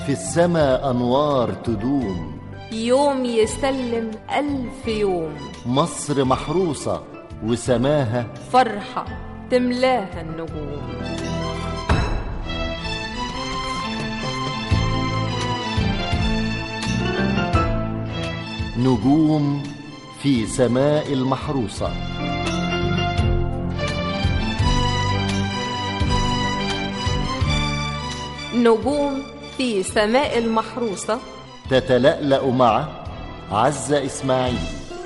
في السما أنوار تدوم يوم يسلم ألف يوم مصر محروسة وسماها فرحة تملاها النجوم نجوم في سماء المحروسة نجوم في سماء المحروسة تتلألأ مع عزة إسماعيل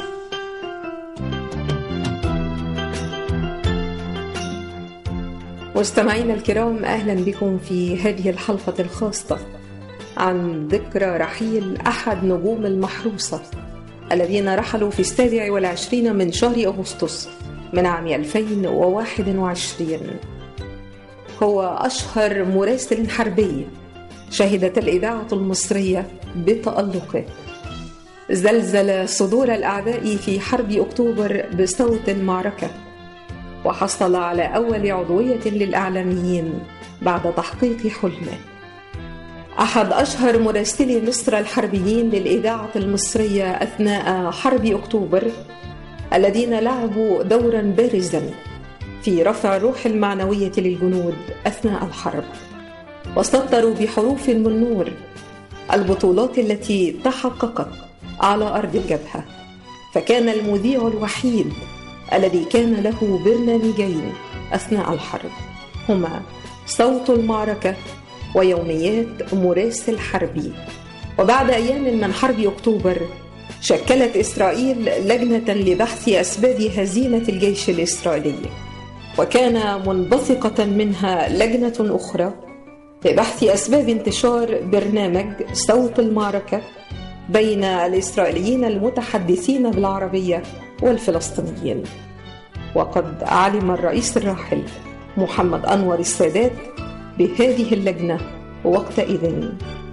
مستمعينا الكرام أهلا بكم في هذه الحلقة الخاصة عن ذكرى رحيل أحد نجوم المحروسة الذين رحلوا في السابع والعشرين من شهر أغسطس من عام 2021 هو أشهر مراسل حربي شهدت الإذاعة المصرية بتألقه زلزل صدور الأعداء في حرب أكتوبر بصوت المعركة وحصل على أول عضوية للإعلاميين بعد تحقيق حلمه أحد أشهر مراسلي مصر الحربيين للإذاعة المصرية أثناء حرب أكتوبر الذين لعبوا دورا بارزا في رفع الروح المعنوية للجنود أثناء الحرب وسطروا بحروف من نور البطولات التي تحققت على أرض الجبهة فكان المذيع الوحيد الذي كان له برنامجين أثناء الحرب هما صوت المعركة ويوميات مراسل حربي وبعد أيام من حرب أكتوبر شكلت إسرائيل لجنة لبحث أسباب هزيمة الجيش الإسرائيلي وكان منبثقة منها لجنة أخرى لبحث أسباب انتشار برنامج صوت المعركة بين الإسرائيليين المتحدثين بالعربية والفلسطينيين وقد علم الرئيس الراحل محمد أنور السادات بهذه اللجنة وقتئذ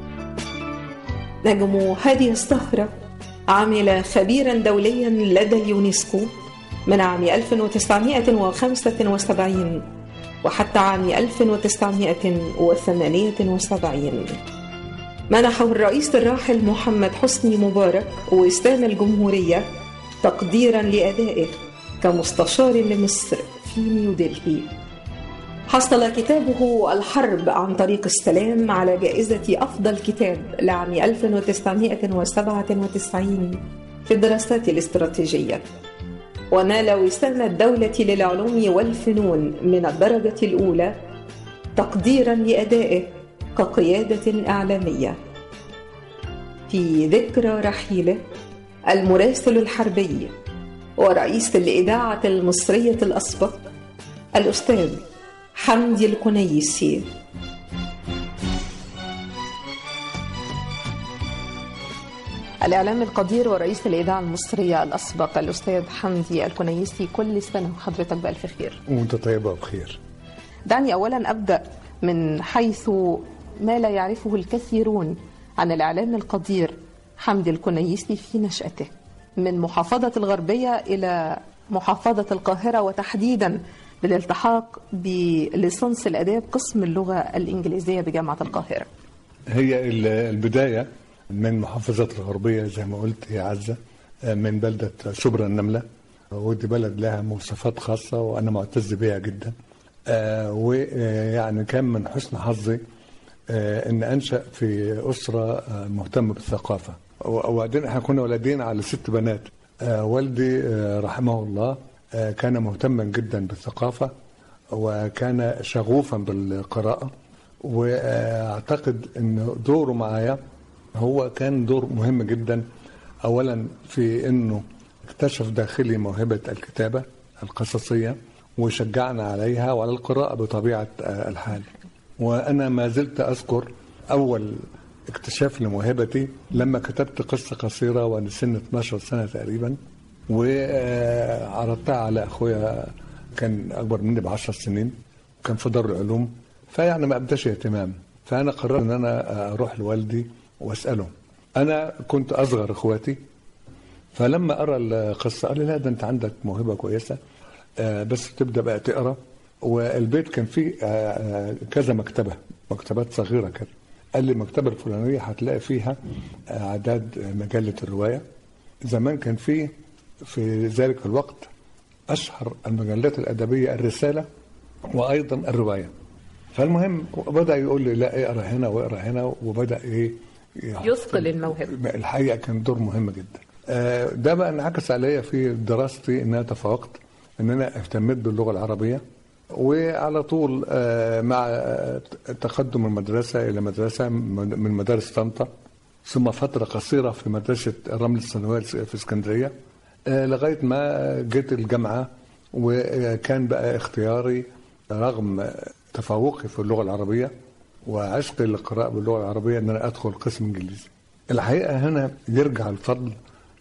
نجم هذه الصخرة عمل خبيرا دوليا لدى اليونسكو من عام 1975 وحتى عام 1978 منحه الرئيس الراحل محمد حسني مبارك وسام الجمهورية تقديرا لأدائه كمستشار لمصر في نيودلهي حصل كتابه الحرب عن طريق السلام على جائزة أفضل كتاب لعام 1997 في الدراسات الاستراتيجية ونال وسام الدولة للعلوم والفنون من الدرجة الأولى تقديرا لأدائه كقيادة إعلامية في ذكرى رحيله المراسل الحربي ورئيس الإذاعة المصرية الأسبق الأستاذ حمدي الكنيسي الإعلام القدير ورئيس الإذاعة المصرية الأسبق الأستاذ حمدي الكنيسي كل سنة وحضرتك بألف خير وانت طيبة بخير دعني أولا أبدأ من حيث ما لا يعرفه الكثيرون عن الإعلام القدير حمدي الكنيسي في نشأته من محافظة الغربية إلى محافظة القاهرة وتحديدا بالالتحاق بليسانس الآداب قسم اللغة الإنجليزية بجامعة القاهرة هي البداية من محافظة الغربية زي ما قلت يا عزة من بلدة شبرا النملة ودي بلد لها مواصفات خاصة وأنا معتز بها جدا ويعني كان من حسن حظي ان انشا في اسره مهتمه بالثقافه وبعدين احنا كنا ولدين على ست بنات والدي رحمه الله كان مهتما جدا بالثقافه وكان شغوفا بالقراءه واعتقد ان دوره معايا هو كان دور مهم جدا اولا في انه اكتشف داخلي موهبه الكتابه القصصيه وشجعنا عليها وعلى القراءه بطبيعه الحال وانا ما زلت اذكر اول اكتشاف لموهبتي لما كتبت قصه قصيره وانا سن 12 سنه تقريبا وعرضتها على اخويا كان اكبر مني ب 10 سنين كان في دار العلوم فيعني ما ابداش اهتمام فانا قررت ان انا اروح لوالدي واساله انا كنت اصغر اخواتي فلما ارى القصه قال لي لا ده انت عندك موهبه كويسه بس تبدا بقى تقرا والبيت كان فيه كذا مكتبه مكتبات صغيره كده قال لي المكتبه الفلانيه هتلاقي فيها اعداد مجله الروايه زمان كان في في ذلك الوقت اشهر المجلات الادبيه الرساله وايضا الروايه فالمهم بدا يقول لي لا اقرا هنا واقرا هنا وبدا ايه يثقل الموهبه الحقيقه كان دور مهم جدا آه، ده بقى انعكس عليا في دراستي ان انا تفوقت ان انا اهتميت باللغه العربيه وعلى طول آه، مع آه، تقدم المدرسه الى مدرسه من من مدارس طنطا ثم فتره قصيره في مدرسه الرمل الثانويه في اسكندريه آه، لغايه ما جيت الجامعه وكان بقى اختياري رغم تفوقي في اللغه العربيه وعشقي للقراءه باللغه العربيه ان انا ادخل قسم انجليزي. الحقيقه هنا يرجع الفضل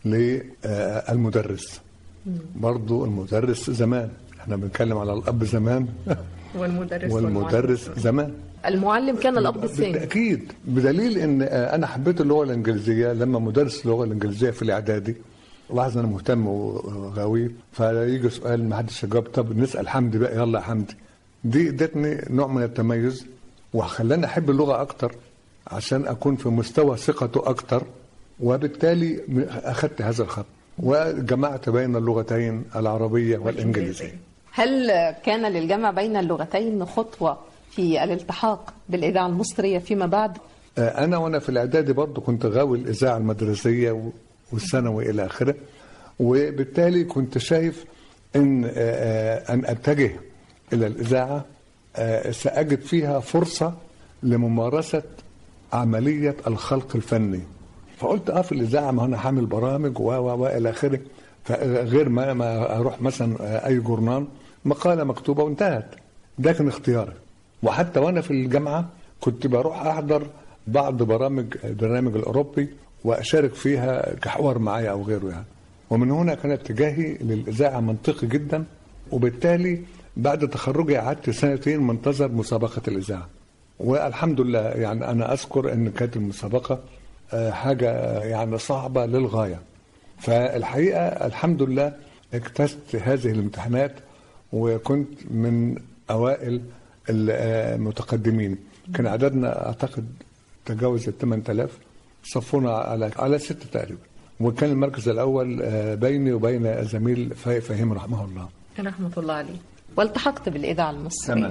للمدرس. برضو المدرس زمان احنا بنتكلم على الاب زمان والمدرس والمدرس زمان المعلم كان الاب الثاني بالتاكيد بدليل ان آه، انا حبيت اللغه الانجليزيه لما مدرس اللغه الانجليزيه في الاعدادي لاحظ انا مهتم وغاوي فيجي سؤال ما حدش يجاوب طب نسال حمدي بقى يلا يا حمدي دي ادتني نوع من التميز وخلاني احب اللغه اكتر عشان اكون في مستوى ثقته اكتر وبالتالي اخذت هذا الخط وجمعت بين اللغتين العربيه والانجليزيه هل كان للجمع بين اللغتين خطوه في الالتحاق بالاذاعه المصريه فيما بعد آه، انا وانا في الاعدادي برضه كنت غاوي الاذاعه المدرسيه و- والثانوي الى اخره وبالتالي كنت شايف ان آه، آه، ان اتجه الى الاذاعه آه، ساجد فيها فرصه لممارسه عمليه الخلق الفني فقلت اه في الاذاعه ما انا هعمل برامج و و و الى اخره فغير ما ما اروح مثلا آه، اي جورنال مقاله مكتوبه وانتهت ده كان اختياري وحتى وانا في الجامعه كنت بروح احضر بعض برامج البرنامج الاوروبي واشارك فيها كحوار معايا او غيره يعني ومن هنا كان اتجاهي للاذاعه منطقي جدا وبالتالي بعد تخرجي قعدت سنتين منتظر مسابقه الاذاعه والحمد لله يعني انا اذكر ان كانت المسابقه آه، حاجه آه، يعني صعبه للغايه فالحقيقه الحمد لله اجتزت هذه الامتحانات وكنت من اوائل المتقدمين كان عددنا اعتقد تجاوز ال 8000 صفونا على على ستة تقريبا وكان المركز الاول آه، بيني وبين زميل فايق فهيم رحمه الله رحمه الله عليه والتحقت بالاذاعه المصريه تمام.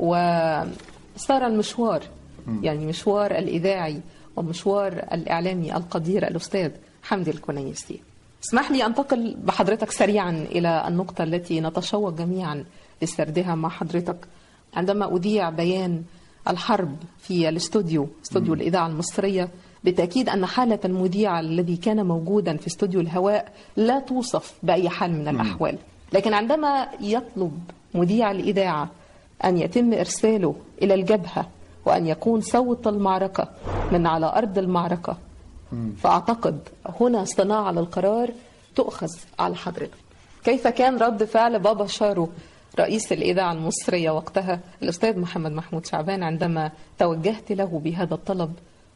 وصار المشوار يعني مشوار الاذاعي ومشوار الاعلامي القدير الاستاذ حمدي الكنيسي اسمح لي انتقل بحضرتك سريعا الى النقطه التي نتشوق جميعا لسردها مع حضرتك عندما اذيع بيان الحرب في الاستوديو استوديو الاذاعه المصريه بالتاكيد ان حاله المذيع الذي كان موجودا في استوديو الهواء لا توصف باي حال من الاحوال لكن عندما يطلب مذيع الاذاعه ان يتم ارساله الى الجبهه وان يكون صوت المعركه من على ارض المعركه فاعتقد هنا صناعه للقرار تؤخذ على حضرتك كيف كان رد فعل بابا شارو رئيس الإذاعة المصرية وقتها الأستاذ محمد محمود شعبان عندما توجهت له بهذا الطلب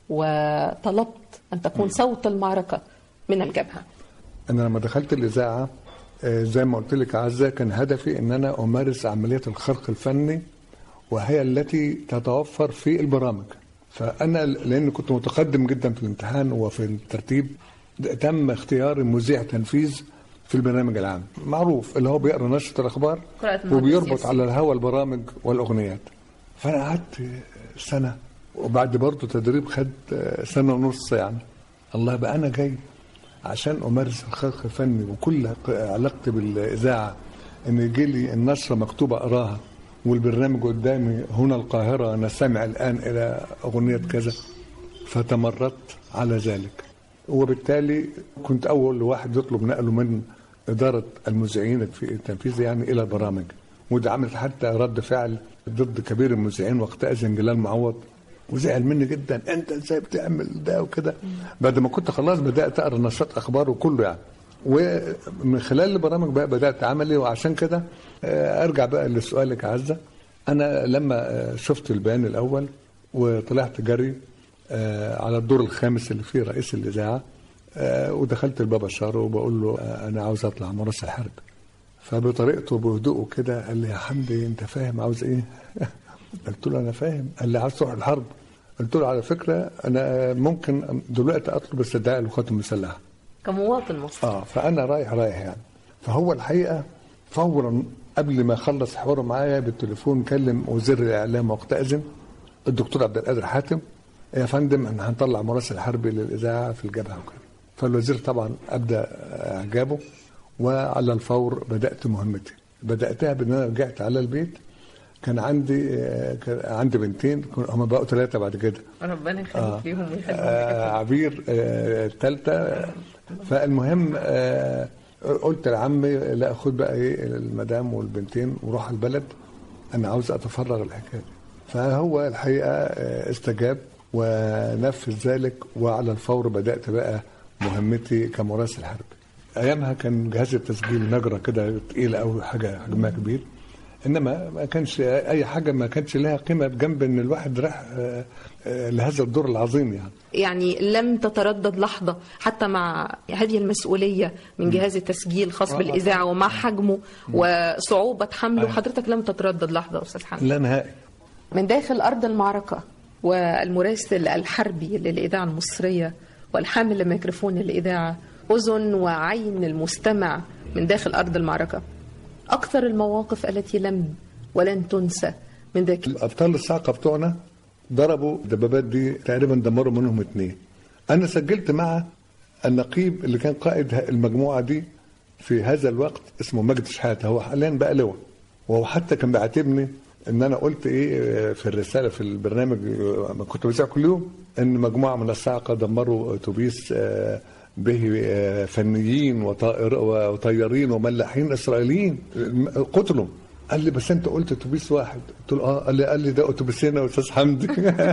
وطلبت أن تكون صوت المعركة من الجبهة انا لما دخلت الاذاعه آه، زي ما قلت لك عزه كان هدفي ان انا امارس عمليه الخلق الفني وهي التي تتوفر في البرامج فانا لان كنت متقدم جدا في الامتحان وفي الترتيب تم اختيار مذيع تنفيذ في البرنامج العام معروف اللي هو بيقرا نشره الاخبار قراءة المحادث وبيربط السياسي. على الهوا البرامج والاغنيات فانا قعدت سنه وبعد برضه تدريب خد سنه ونص يعني الله بقى انا جاي عشان امارس الخلق الفني وكل علاقتي بالاذاعه ان يجي لي النشره مكتوبه اقراها والبرنامج قدامي هنا القاهره انا سامع الان الى اغنيه كذا فتمردت على ذلك وبالتالي كنت اول واحد يطلب نقله من اداره المذيعين في التنفيذ يعني الى البرامج وده عملت حتى رد فعل ضد كبير المذيعين وقتها جلال معوض وزعل مني جدا انت ازاي بتعمل ده وكده بعد ما كنت خلاص بدات اقرا نشاط اخبار وكله يعني ومن خلال البرامج بقى بدات عملي وعشان كده آه، ارجع بقى لسؤالك عزه انا لما آه، شفت البيان الاول وطلعت جري آه، على الدور الخامس اللي فيه رئيس الاذاعه آه، ودخلت البابا شارو وبقول له آه، انا عاوز اطلع مراسل حرب فبطريقته بهدوءه كده قال لي يا حمدي انت فاهم عاوز ايه؟ قلت له انا فاهم قال لي عاوز تروح الحرب قلت له على فكره انا ممكن دلوقتي اطلب استدعاء القوات المسلحه كمواطن مصري اه فانا رايح رايح يعني فهو الحقيقه فورا قبل ما خلص حواره معايا بالتليفون كلم وزير الاعلام وقتئذ الدكتور عبد القادر حاتم يا فندم احنا هنطلع مراسل حربي للاذاعه في الجبهه وكده فالوزير طبعا ابدى اعجابه وعلى الفور بدات مهمتي بداتها بان انا رجعت على البيت كان عندي آه، كان عندي بنتين هم بقوا ثلاثه بعد كده ربنا يخليك آه. ليهم ويخليهم آه لك. عبير آه الثالثة فالمهم آه قلت لعمي لا خد بقى ايه المدام والبنتين وروح البلد انا عاوز اتفرغ الحكايه دي. فهو الحقيقه آه استجاب ونفذ ذلك وعلى الفور بدات بقى مهمتي كمراسل حربي ايامها كان جهاز التسجيل نجره كده تقيله قوي حاجه حجمها كبير انما ما كانش اي حاجه ما كانش لها قيمه بجنب ان الواحد راح آه، آه، لهذا الدور العظيم يعني يعني لم تتردد لحظة حتى مع هذه المسؤولية من جهاز التسجيل خاص آه. بالإذاعة ومع حجمه وصعوبة حمله حضرتك لم تتردد لحظة أستاذ حمد لا نهائي من داخل أرض المعركة والمراسل الحربي للإذاعة المصرية والحامل لميكروفون الإذاعة أذن وعين المستمع من داخل أرض المعركة أكثر المواقف التي لم ولن تنسى من ذاك ابطال الصاعقه بتوعنا ضربوا الدبابات دي تقريبا دمروا منهم اثنين انا سجلت مع النقيب اللي كان قائد ه- المجموعه دي في هذا الوقت اسمه مجد شحاته هو حاليا بقى لواء وهو حتى كان بيعاتبني ان انا قلت ايه آه، في الرساله في البرنامج آه، ما كنت بذاع كل يوم ان مجموعه من الصاعقه دمروا اتوبيس آه، به آه، فنيين وطائر وطيارين وملاحين اسرائيليين الم- قتلوا قال لي بس انت قلت اتوبيس واحد قلت له اه قال لي قال لي ده اتوبيسين يا استاذ حمدي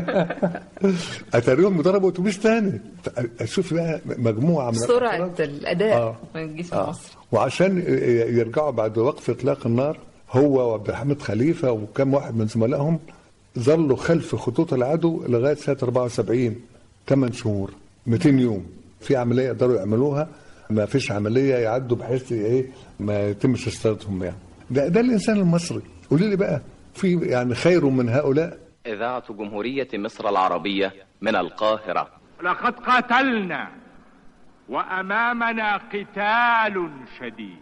اتاريهم ضربوا اتوبيس ثاني اشوف بقى مجموعه من سرعة الأفراد. الأداء آه. من الجيش آه. المصري وعشان ي- يرجعوا بعد وقف اطلاق النار هو وعبد الحميد خليفه وكم واحد من زملائهم ظلوا خلف خطوط العدو لغايه سنه 74 8 شهور 200 يوم في عمليه يقدروا يعملوها ما فيش عمليه يعدوا بحيث ايه ما يتمش اصطيادهم يعني ده ده الانسان المصري قولي لي بقى في يعني خير من هؤلاء إذاعة جمهورية مصر العربية من القاهرة لقد قاتلنا وامامنا قتال شديد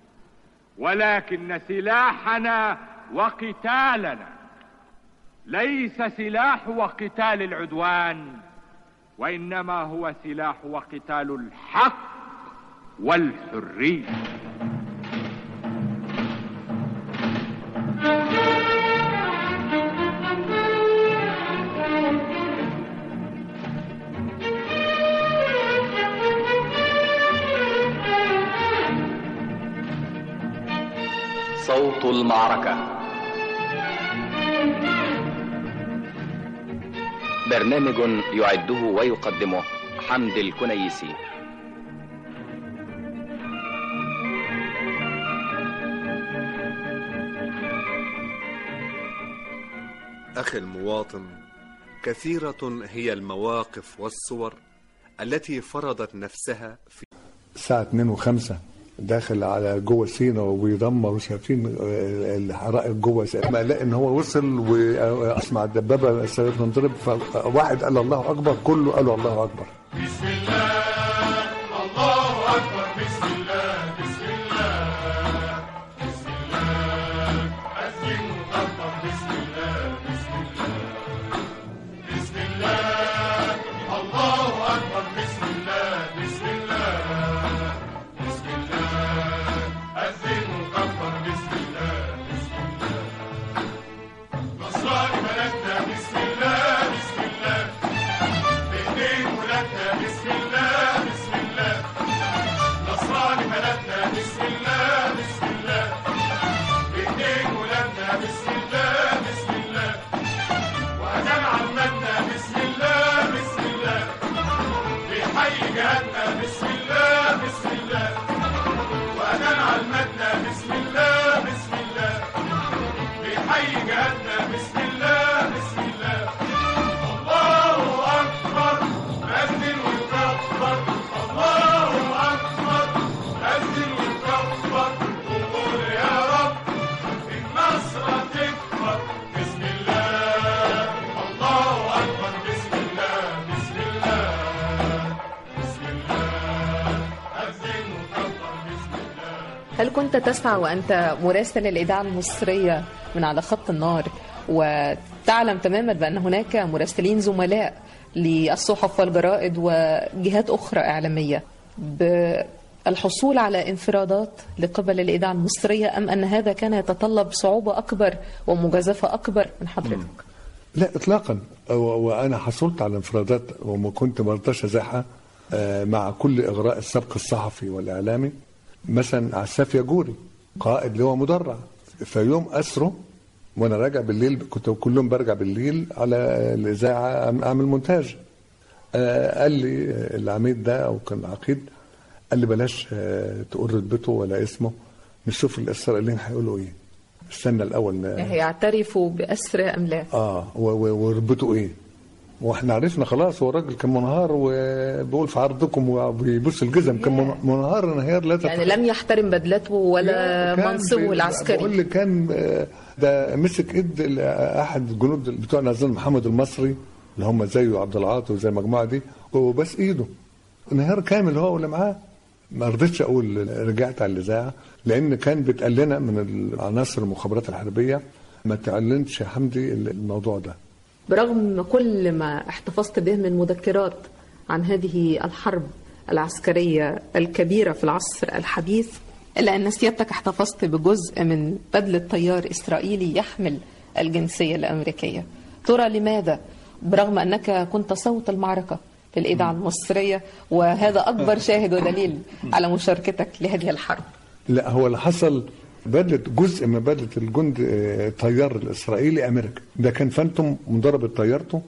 ولكن سلاحنا وقتالنا ليس سلاح وقتال العدوان وانما هو سلاح وقتال الحق والحريه صوت المعركة برنامج يعده ويقدمه حمد الكنيسي أخي المواطن كثيرة هي المواقف والصور التي فرضت نفسها في الساعة 2 و5 داخل على جوه سينا وبيدمر وشايفين آه، الحرائق جوه سينا ما الاقي ان هو وصل واسمع الدبابه سيارة تنضرب فواحد قال الله اكبر كله قالوا الله اكبر بسم الله هل كنت تسعى وأنت مراسل الإذاعة المصرية من على خط النار وتعلم تماما بأن هناك مراسلين زملاء للصحف والجرائد وجهات أخرى إعلامية بالحصول على انفرادات لقبل الإذاعة المصرية أم أن هذا كان يتطلب صعوبة أكبر ومجازفة أكبر من حضرتك؟ لا اطلاقا و- وانا حصلت على انفرادات وما كنت مرضاش ازاحها آه، مع كل اغراء السبق الصحفي والاعلامي مثلا عساف يجوري قائد لواء مدرع في يوم اسره وانا راجع بالليل كنت كل يوم برجع بالليل على الاذاعه أعم- اعمل مونتاج آه، قال لي آه، العميد ده او كان عقيد قال لي بلاش آه، تقول رتبته ولا اسمه نشوف الاسرائيليين هيقولوا ايه استنى الاول ن- يعترفوا بأسر أم لا؟ اه و- و- وربته ايه واحنا عرفنا خلاص هو الراجل كان منهار وبيقول في عرضكم وبيبص الجزم كان من- منهار انهيار لا يعني لم يحترم بدلته ولا كان منصبه بي- العسكري بقول لك كان آه، ده مسك ايد ال- احد الجنود بتوعنا اظن محمد المصري اللي هم زيه عبد العاطي وزي المجموعه دي وبس ايده انهيار كامل هو واللي معاه ما رضيتش اقول رجعت على الاذاعه لان كان بيتقال لنا من العناصر المخابرات الحربيه ما تعلنش يا حمدي الموضوع ده برغم كل ما احتفظت به من مذكرات عن هذه الحرب العسكرية الكبيرة في العصر الحديث إلا أن سيادتك احتفظت بجزء من بدلة طيار إسرائيلي يحمل الجنسية الأمريكية ترى لماذا برغم أنك كنت صوت المعركة في الإذاعة المصرية وهذا أكبر شاهد ودليل على مشاركتك لهذه الحرب لا هو اللي حصل بدلة جزء من بدلة الجند آه، الطيار الإسرائيلي أمريكا ده كان فانتوم مضرب طيارته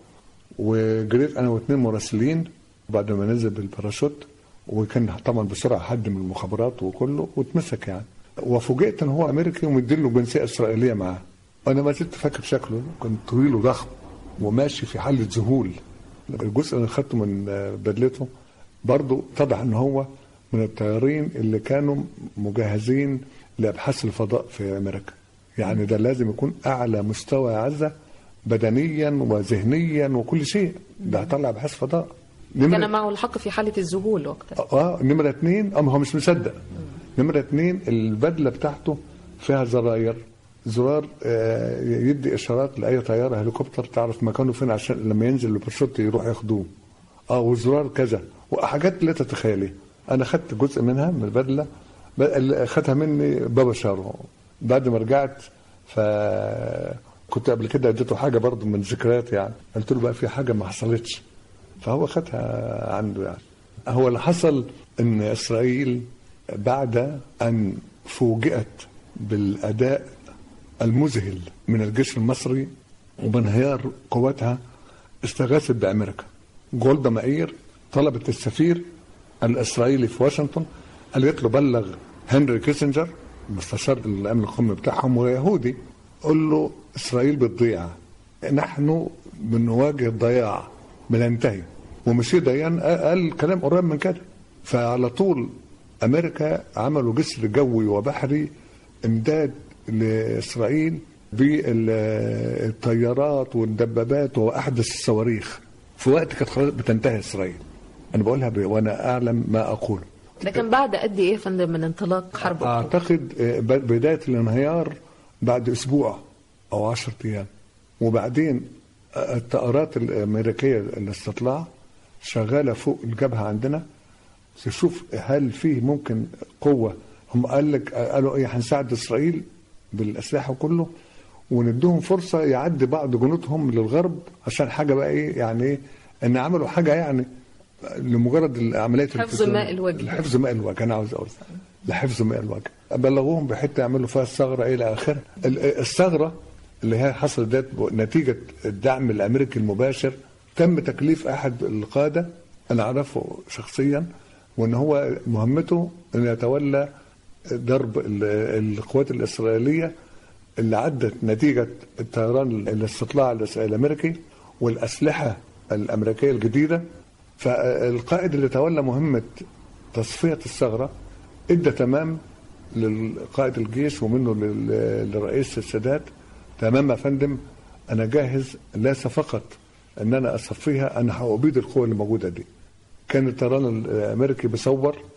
وجريت أنا واثنين مراسلين بعد ما نزل بالباراشوت وكان طبعا بسرعة حد من المخابرات وكله واتمسك يعني وفوجئت ان هو امريكي ومديله جنسيه اسرائيليه معاه انا ما زلت فاكر شكله كان طويل وضخم وماشي في حاله ذهول الجزء اللي خدته من آه، بدلته برضه اتضح ان هو من الطيارين اللي كانوا مجهزين لابحاث الفضاء في امريكا يعني ده لازم يكون اعلى مستوى عزه بدنيا وذهنيا وكل شيء ده هطلع ابحاث فضاء نمرة- كان معه الحق في حالة الذهول وقتها اه نمرة اتنين اه ما هو مش مصدق نمرة اتنين البدلة بتاعته فيها زراير زرار آه يدي اشارات لاي طياره هليكوبتر تعرف مكانه فين عشان لما ينزل الباراشوت يروح ياخدوه اه وزرار كذا وحاجات لا تتخيليها انا خدت جزء منها من البدله ب- اللي خدها مني بابا شارو بعد ما رجعت ف كنت قبل كده اديته حاجه برضه من ذكريات يعني قلت له بقى في حاجه ما حصلتش فهو خدها عنده يعني هو اللي حصل ان اسرائيل بعد ان فوجئت بالاداء المذهل من الجيش المصري وبانهيار قواتها استغاثت بامريكا جولدا مائير طلبت السفير الاسرائيلي في واشنطن قالت له بلغ هنري كيسنجر مستشار الامن القومي بتاعهم ويهودي قول له اسرائيل بتضيع نحن بنواجه الضياع بننتهي ومسيو ديان قال كلام قريب من كده فعلى طول امريكا عملوا جسر جوي وبحري امداد لاسرائيل بالطيارات والدبابات واحدث الصواريخ في وقت كانت خلاص بتنتهي اسرائيل انا بقولها ب... وانا اعلم ما اقوله ده كان بعد قد ايه يا فندم من انطلاق حرب أكتوبر؟ اعتقد آه، ب- بدايه الانهيار بعد اسبوع او 10 ايام وبعدين آه، الطائرات الامريكيه الاستطلاع شغاله فوق الجبهه عندنا تشوف هل فيه ممكن قوه هم قال لك قالوا ايه هنساعد اسرائيل بالاسلحه كله ونديهم فرصه يعدي بعض جنودهم للغرب عشان حاجه بقى ايه يعني ايه ان عملوا حاجه يعني لمجرد عمليه حفظ ماء الوجه. لحفظ ماء الوجه انا عاوز اقول لحفظ ماء الوجه بلغوهم بحته يعملوا فيها الثغره الى اخره ال- الثغره اللي هي حصلت ديت نتيجه الدعم الامريكي المباشر تم تكليف احد القاده انا اعرفه شخصيا وان هو مهمته ان يتولى ضرب ال- القوات الاسرائيليه اللي عدت نتيجه الطيران الاستطلاع الإس- الامريكي والاسلحه الامريكيه الجديده فالقائد اللي تولى مهمه تصفيه الثغره ادى تمام للقائد الجيش ومنه لل- لرئيس السادات تمام يا فندم انا جاهز ليس فقط ان انا اصفيها انا هأبيد القوه اللي موجوده دي كان الطيران الامريكي بيصور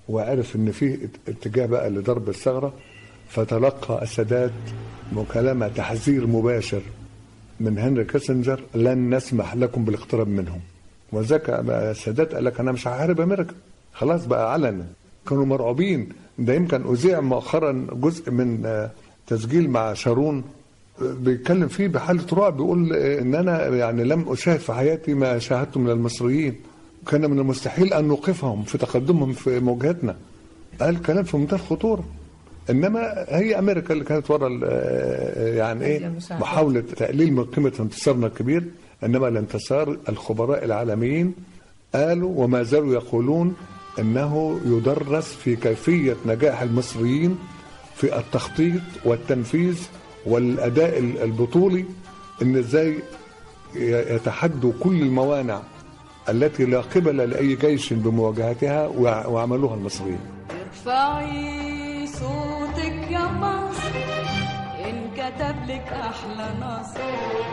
وعرف ان في اتجاه بقى لضرب الثغره فتلقى السادات مكالمه تحذير مباشر من هنري كيسنجر لن نسمح لكم بالاقتراب منهم وذاك بقى السادات قال لك انا مش هحارب امريكا خلاص بقى علنا كانوا مرعوبين ده يمكن اذيع مؤخرا جزء من آه، تسجيل مع شارون آه، بيتكلم فيه بحاله رعب بيقول آه، ان انا يعني لم اشاهد في حياتي ما شاهدته من المصريين كان من المستحيل ان نوقفهم في تقدمهم في مواجهتنا قال كلام في منتهى الخطوره انما هي امريكا اللي كانت ورا ال- آه، يعني ايه المساعدات. محاوله تقليل من قيمه انتصارنا الكبير انما الانتصار الخبراء العالميين قالوا وما زالوا يقولون انه يدرس في كيفيه نجاح المصريين في التخطيط والتنفيذ والاداء ال- البطولي ان ازاي ي- يتحدوا كل الموانع التي لا قبل لاي جيش بمواجهتها وع- وعملوها المصريين ارفعي صوتك يا مصر إن كتب لك أحلى نصر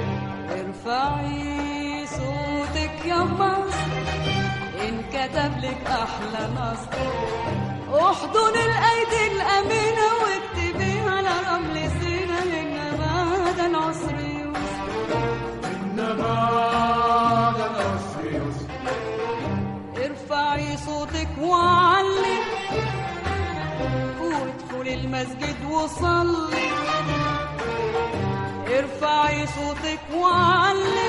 ارفعي صوتك يا مصر إن كتب لك أحلى نصر احضن الأيدي الأمينة واكتبي على رمل سينا إن بعد العصر يسر ارفعي صوتك وعلي وادخل المسجد وصلي ارفعي صوتك وعلي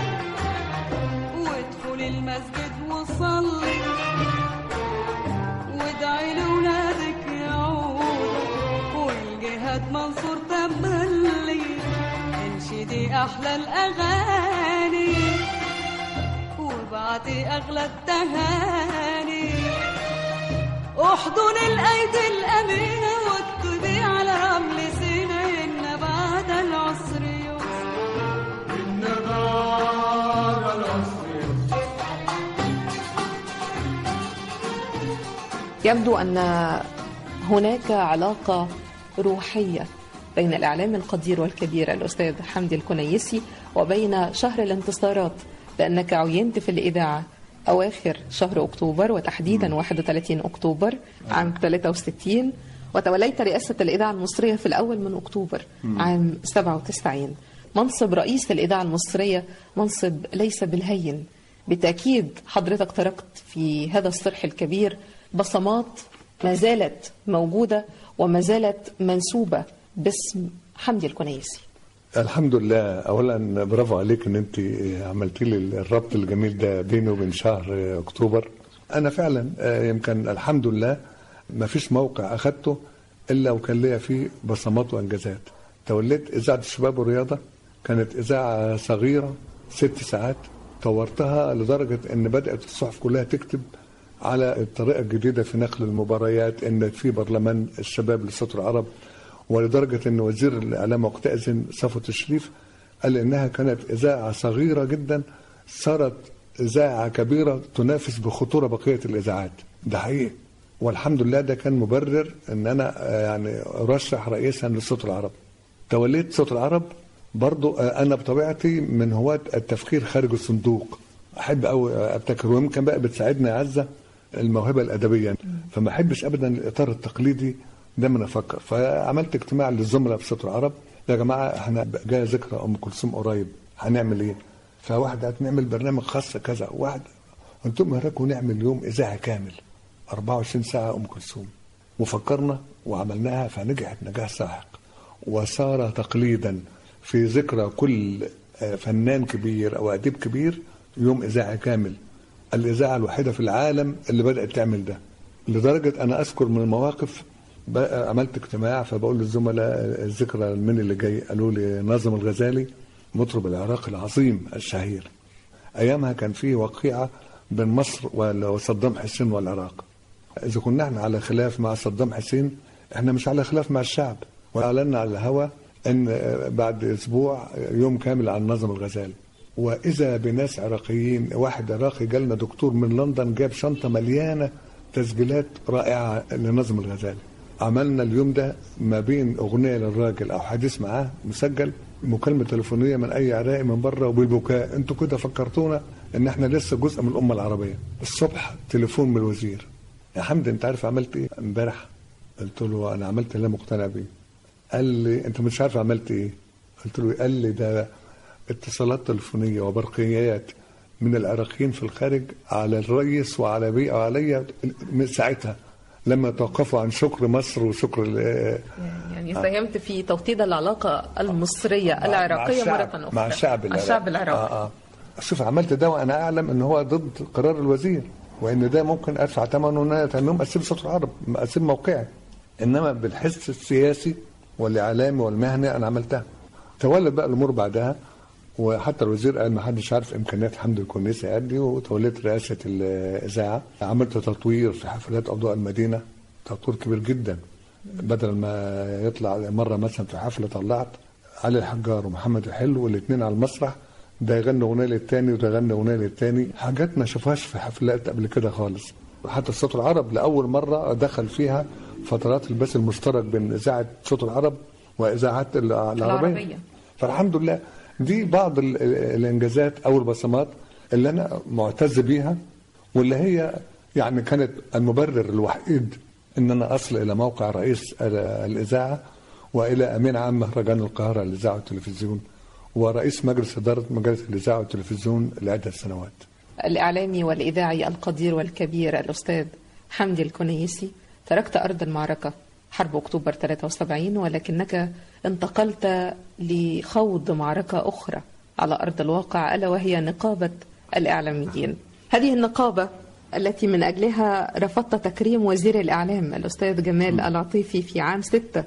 وادخل المسجد وصلي وادعي لولادك يعودوا والجهاد منصور تملي انشدي احلى الاغاني وابعتي اغلى التهاني احضن الايدي الامينه واكتبي على رمل سينا ان بعد العصر يسر يبدو أن هناك علاقة روحية بين الإعلام القدير والكبير الأستاذ حمدي الكنيسي وبين شهر الانتصارات لأنك عينت في الإذاعة أواخر شهر أكتوبر وتحديدا 31 أكتوبر عام 63 وتوليت رئاسة الإذاعة المصرية في الأول من أكتوبر عام 97 منصب رئيس الإذاعة المصرية منصب ليس بالهين بالتأكيد حضرتك تركت في هذا الصرح الكبير بصمات ما زالت موجودة وما زالت منسوبة باسم حمدي الكنيسي الحمد لله اولا برافو عليك ان انت عملتي لي الربط الجميل ده بيني وبين شهر اكتوبر انا فعلا آه، يمكن الحمد لله ما فيش موقع اخدته الا وكان ليا فيه بصمات وانجازات توليت اذاعه الشباب والرياضه كانت اذاعه صغيره ست ساعات طورتها لدرجه ان بدات الصحف كلها تكتب على الطريقه الجديده في نقل المباريات ان في برلمان الشباب لصوت العرب ولدرجه ان وزير الاعلام وقتئذ صفوت الشريف قال انها كانت اذاعه صغيره جدا صارت اذاعه كبيره تنافس بخطوره بقيه الاذاعات ده حقيقي والحمد لله ده كان مبرر ان انا آه، يعني ارشح رئيسا لصوت العرب توليت صوت العرب برضو آه، انا بطبيعتي من هواة التفكير خارج الصندوق احب قوي ابتكر ويمكن بقى بتساعدنا يا عزه الموهبه الادبيه فما احبش ابدا الاطار التقليدي دايما افكر فعملت اجتماع للزملاء في صوت العرب يا جماعه احنا جايه ذكرى ام كلثوم قريب هنعمل ايه؟ فواحد قالت نعمل برنامج خاص كذا واحد قلت لهم هراك ونعمل يوم اذاعي كامل 24 ساعه ام كلثوم وفكرنا وعملناها فنجحت نجاح ساحق وصار تقليدا في ذكرى كل آه، فنان كبير او اديب كبير يوم اذاعي كامل الاذاعه الوحيده في العالم اللي بدات تعمل ده لدرجه انا اذكر من المواقف بقى عملت اجتماع فبقول للزملاء الذكرى من اللي جاي قالوا لي ناظم الغزالي مطرب العراق العظيم الشهير ايامها كان في وقيعه بين مصر وصدام حسين والعراق اذا كنا احنا على خلاف مع صدام حسين احنا مش على خلاف مع الشعب واعلنا على الهوا ان بعد اسبوع يوم كامل عن نظم الغزالي واذا بناس عراقيين واحد عراقي جالنا دكتور من لندن جاب شنطه مليانه تسجيلات رائعه لنظم الغزالي عملنا اليوم ده ما بين اغنيه للراجل او حديث معاه مسجل مكالمه تليفونيه من اي عراقي من بره وبالبكاء انتوا كده فكرتونا ان احنا لسه جزء من الامه العربيه الصبح تليفون من الوزير يا حمدي انت عارف عملت ايه امبارح قلت له انا عملت اللي أنا مقتنع بيه قال لي انت مش عارف عملت ايه قلت له قال لي ده اتصالات تليفونيه وبرقيات من العراقيين في الخارج على الرئيس وعلى بي وعليا من ساعتها لما توقفوا عن شكر مصر وشكر ال- يعني ساهمت في توطيد العلاقة المصرية العراقية مع مرة الشعب أخرى مع الشعب مع الشعب العراقي. العراقي آه آه. شوف عملت ده وانا اعلم ان هو ضد قرار الوزير وان ده ممكن ادفع ثمنه ان انا انهم اسيب صوت العرب اسيب موقعي انما بالحس السياسي والاعلامي والمهني انا عملتها تولد بقى الامور بعدها وحتى الوزير قال ما حدش عارف امكانيات حمد الكنيسه قد ايه وتوليت رئاسه الاذاعه عملت تطوير في حفلات اضواء المدينه تطوير كبير جدا بدل ما يطلع مره مثلا في حفله طلعت علي الحجار ومحمد الحلو والاثنين على المسرح ده يغني اغنيه للتاني وده يغني اغنيه للتاني حاجات ما شافهاش في حفلات قبل كده خالص حتى صوت العرب لاول مره دخل فيها فترات البث المشترك بين اذاعه صوت العرب واذاعات العربيه, العربية. فالحمد لله دي بعض ال- ال- الانجازات او البصمات اللي انا معتز بيها واللي هي يعني كانت المبرر الوحيد ان انا اصل الى موقع رئيس ال- الاذاعه والى امين عام مهرجان القاهره للاذاعه والتلفزيون ورئيس مجلس اداره مجلس الاذاعه والتلفزيون لعده سنوات. الإعلامي والإذاعي القدير والكبير الأستاذ حمدي الكنيسي تركت أرض المعركة حرب أكتوبر 73 ولكنك انتقلت لخوض معركة أخرى على أرض الواقع ألا وهي نقابة الإعلاميين هذه النقابة التي من أجلها رفضت تكريم وزير الإعلام الأستاذ جمال العطيفي في عام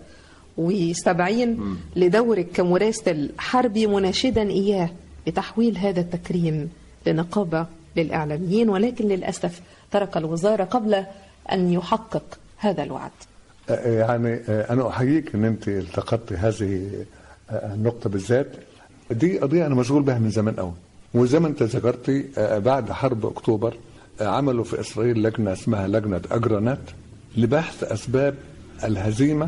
76 لدورك كمراسل حربي مناشدا إياه بتحويل هذا التكريم لنقابة للإعلاميين ولكن للأسف ترك الوزارة قبل أن يحقق هذا الوعد آه، يعني آه، انا احييك ان انت التقطت هذه آه، النقطه بالذات دي قضيه انا مشغول بها من زمان قوي وزي ما انت ذكرتي آه، بعد حرب اكتوبر آه، عملوا في اسرائيل لجنه اسمها لجنه اجرانات لبحث اسباب الهزيمه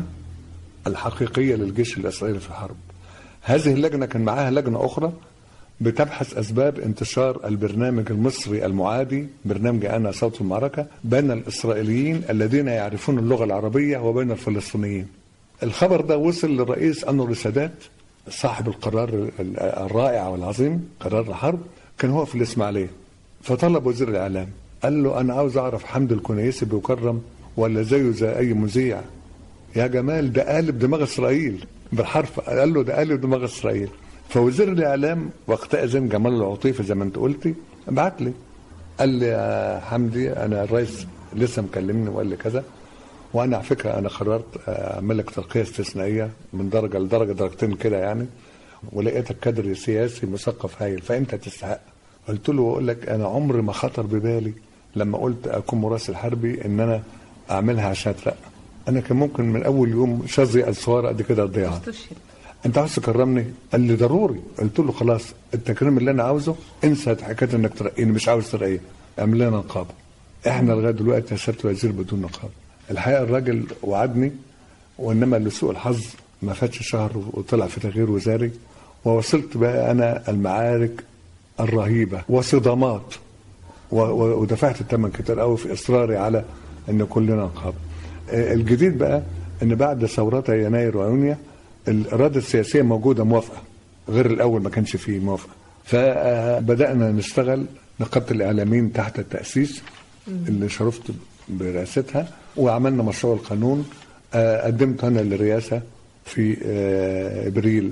الحقيقيه للجيش الاسرائيلي في الحرب. هذه اللجنه كان معاها لجنه اخرى بتبحث اسباب انتشار البرنامج المصري المعادي برنامج انا صوت المعركه بين الاسرائيليين الذين يعرفون اللغه العربيه وبين الفلسطينيين. الخبر ده وصل للرئيس انور السادات صاحب القرار ال- الرائع والعظيم قرار الحرب كان هو في الاسماعيليه فطلب وزير الاعلام قال له انا عاوز اعرف حمد الكنيسي بيكرم ولا زيه زي اي مذيع يا جمال ده قالب دماغ اسرائيل بالحرف قال له ده قالب دماغ اسرائيل فوزير الاعلام وقتها جمال العطيفي زي ما انت قلتي بعت لي قال لي يا حمدي انا الرئيس لسه مكلمني وقال لي كذا وانا على فكره انا قررت اعمل لك ترقيه استثنائيه من درجه لدرجه درجتين كده يعني ولقيتك كادر سياسي مثقف هايل فانت تستحق قلت له اقول لك انا عمري ما خطر ببالي لما قلت اكون مراسل حربي ان انا اعملها عشان اترقى انا كان ممكن من اول يوم شظي الصوره قد كده اضيعها انت عاوز تكرمني قال لي ضروري قلت له خلاص التكريم اللي انا عاوزه انسى حكايه انك ترقيني مش عاوز ترقيه اعمل لنا نقابه احنا لغايه دلوقتي يا سياده الوزير بدون نقابه الحقيقه الراجل وعدني وانما لسوء الحظ ما فاتش شهر وطلع في تغيير وزاري ووصلت بقى انا المعارك الرهيبه وصدامات و- و- ودفعت الثمن كتير قوي في اصراري على ان كلنا نقابه. آه، الجديد بقى ان بعد ثورات يناير ويونيو الاراده السياسيه موجوده موافقه غير الاول ما كانش فيه موافقه فبدانا نشتغل نقابه الاعلاميين تحت التاسيس اللي شرفت برئاستها وعملنا مشروع القانون آه، قدمت انا للرئاسه في آه، ابريل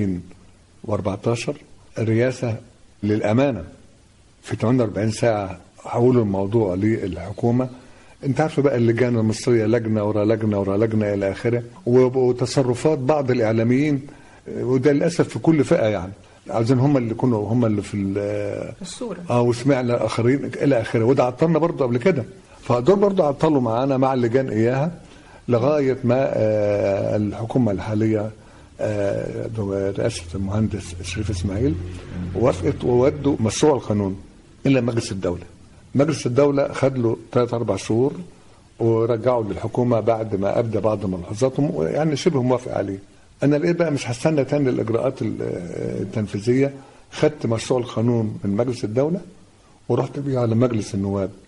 2014 الرئاسه للامانه في 48 ساعة حولوا الموضوع للحكومة انت عارف بقى اللجان المصرية لجنة ورا لجنة ورا لجنة إلى آخره وب- وتصرفات بعض الإعلاميين وده للأسف في كل فئة يعني عاوزين هم اللي يكونوا هم اللي في ال- الصورة اه وسمعنا اخرين الى اخره وده عطلنا برضه قبل كده فدول برضه عطلوا معانا مع اللجان اياها لغايه ما آه الحكومه الحاليه آه برئاسه المهندس شريف اسماعيل وافقت وودوا مشروع القانون الى مجلس الدوله. مجلس الدوله خد له ثلاث اربع شهور ورجعوا للحكومه بعد ما ابدى بعض ملاحظاتهم يعني شبه موافق عليه. انا لقيت بقى مش هستنى تاني الاجراءات ال- التنفيذيه خدت مشروع القانون من مجلس الدوله ورحت بيه على مجلس النواب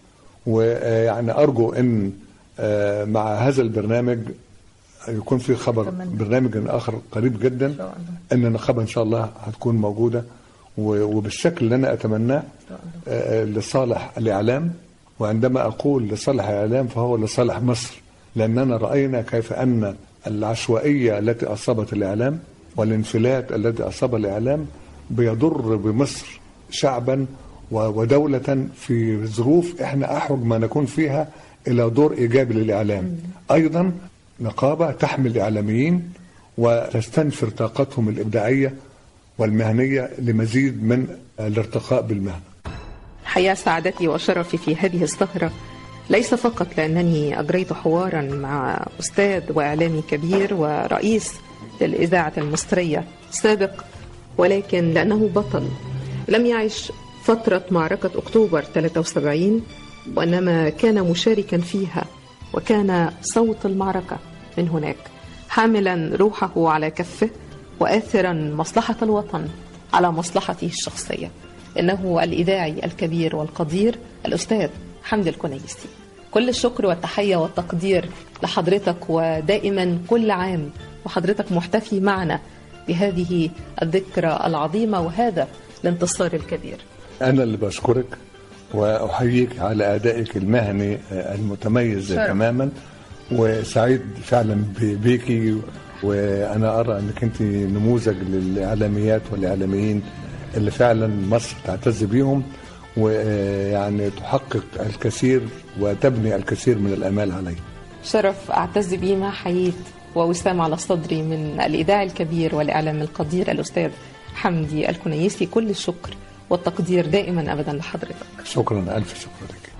ويعني ارجو ان آه، مع هذا البرنامج يكون في خبر برنامج اخر قريب جدا ان النقابه ان شاء الله هتكون موجوده و- وبالشكل اللي انا اتمناه آه، لصالح الاعلام وعندما اقول لصالح الاعلام فهو لصالح مصر لاننا راينا كيف ان العشوائيه التي اصابت الاعلام والانفلات الذي اصاب الاعلام بيضر بمصر شعبا و- ودوله في ظروف احنا احوج ما نكون فيها الى دور ايجابي للاعلام ايضا نقابه تحمل اعلاميين وتستنفر طاقتهم الابداعيه والمهنيه لمزيد من الارتقاء بالمهنه الحقيقة سعادتي وشرفي في هذه السهرة ليس فقط لأنني أجريت حوارا مع أستاذ وإعلامي كبير ورئيس للإذاعة المصرية سابق ولكن لأنه بطل لم يعش فترة معركة أكتوبر 73 وإنما كان مشاركا فيها وكان صوت المعركة من هناك حاملا روحه على كفه وآثرا مصلحة الوطن على مصلحته الشخصية إنه الإذاعي الكبير والقدير الأستاذ حمد الكنيسي كل الشكر والتحية والتقدير لحضرتك ودائما كل عام وحضرتك محتفي معنا بهذه الذكرى العظيمة وهذا الانتصار الكبير انا اللي بشكرك واحييك على ادائك المهني آه، المتميز شرف. تماما وسعيد فعلا ب- بيكي وانا ارى انك انت نموذج للاعلاميات والاعلاميين اللي فعلا مصر تعتز بيهم ويعني تحقق الكثير وتبني الكثير من الامال عليه شرف أعتز به ما حييت ووسام على صدري من الإذاعي الكبير والإعلام القدير الأستاذ حمدي الكنيسي كل الشكر والتقدير دائما أبدا لحضرتك شكرا الف شكر لك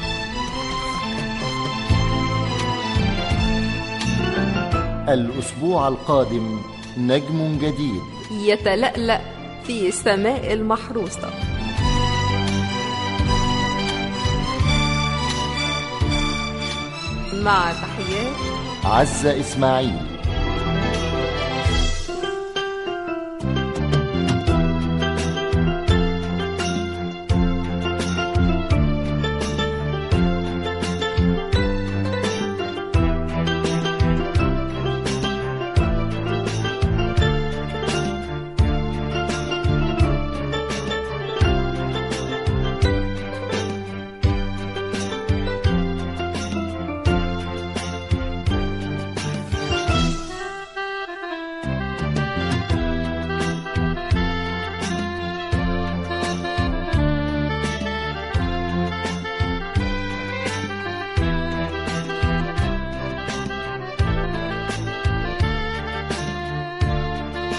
الأسبوع القادم نجم جديد يتلألأ في سماء المحروسة مع تحيات عزة إسماعيل